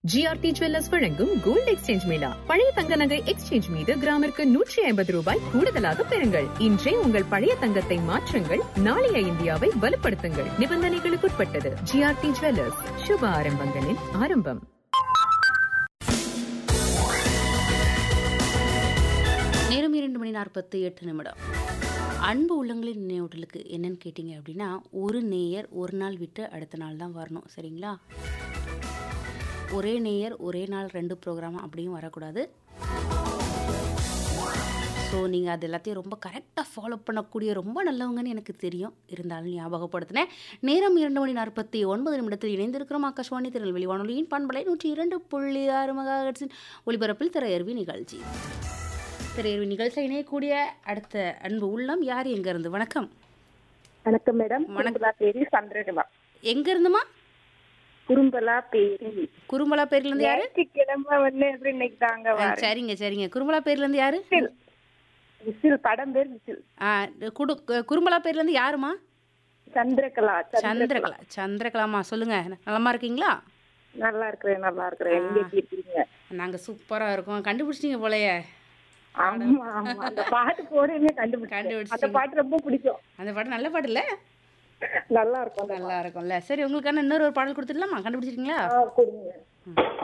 GRT jewellers வழங்கும் gold exchange mela பழைய தங்க நகை எக்ஸ்சேஞ்ச் மீது கிராமிற்கு நூற்றி ஐம்பது ரூபாய் கூடுதலாக பெறுங்கள் இன்றே உங்கள் பழைய தங்கத்தை மாற்றுங்கள் நாளைய இந்தியாவை வலுப்படுத்துங்கள் நிபந்தனைகளுக்குட்பட்டது ஜிஆர்டி ஜுவல்லர்ஸ் சுப ஆரம்பங்களின் ஆரம்பம் நேரம் இரண்டு மணி நாற்பத்தி எட்டு நிமிடம் அன்பு உள்ளங்களின் நினைவூட்டலுக்கு என்னன்னு கேட்டிங்க அப்படின்னா ஒரு நேயர் ஒரு நாள் விட்டு அடுத்த நாள் தான் வரணும் சரிங்களா ஒரே நேயர் ஒரே நாள் ரெண்டு ப்ரோக்ராம் அப்படியும் வரக்கூடாது ஸோ நீங்கள் அது எல்லாத்தையும் ரொம்ப கரெக்டாக ஃபாலோ பண்ணக்கூடிய ரொம்ப நல்லவங்கன்னு எனக்கு தெரியும் இருந்தாலும் ஞாபகப்படுத்தினேன் நேரம் இரண்டு மணி நாற்பத்தி ஒன்பது நிமிடத்தில் இணைந்திருக்கிறோம் ஆகாஷ்வாணி திருநெல்வேலி வானொலியின் பண்பலை நூற்றி இரண்டு புள்ளி ஆறு மெகாஹெர்ட்ஸின் ஒளிபரப்பில் திரையருவி நிகழ்ச்சி திரையருவி நிகழ்ச்சியில் இணையக்கூடிய அடுத்த அன்பு உள்ளம் யார் எங்கேருந்து வணக்கம் வணக்கம் மேடம் வணக்கம். குறும்பலா பேரி சந்திரகமா எங்கேருந்துமா குறும்பலா பேரி குறும்பலா பேர்லேருந்து யாரு ஞாயிற்றுக்கிழமை வந்து எப்படி இன்னைக்கு தாங்க ஆ, வரேன் சரிங்க சரிங்க குறும்பலா பேர்லேருந்து யாரு விசில் விசில் படம் பேர் விசில் ஆ குடு குறும்பலா பேர்லேருந்து யாருமா சந்திரகலா சந்திரகலா சந்திரகலாமா சொல்லுங்க நலமா இருக்கீங்களா நல்லா இருக்கிறேன் நல்லா இருக்கிறேன் நீங்க எப்படி இருக்கீங்க நாங்க சூப்பரா இருக்கோம் கண்டுபிடிச்சிட்டீங்க போலயே ஆமா ஆமா அந்த பாட்டு போடுறீங்க கண்டுபிடிச்சேன் அந்த கண்டுபிடிச்சிட்டீங்க. பாட்டு ரொம்ப பிடிக்கும் அந்த பாட்டு நல்ல பாட்டு இல்ல நல்லா இருக்கும் அந்த நல்லா இருக்கும்ல சரி உங்களுக்கான இன்னொரு ஒரு பாடல் கொடுத்துடலாமா கண்டுபிடிச்சிருக்கீங்களா பாட்டு. ஆ, கொடுங்க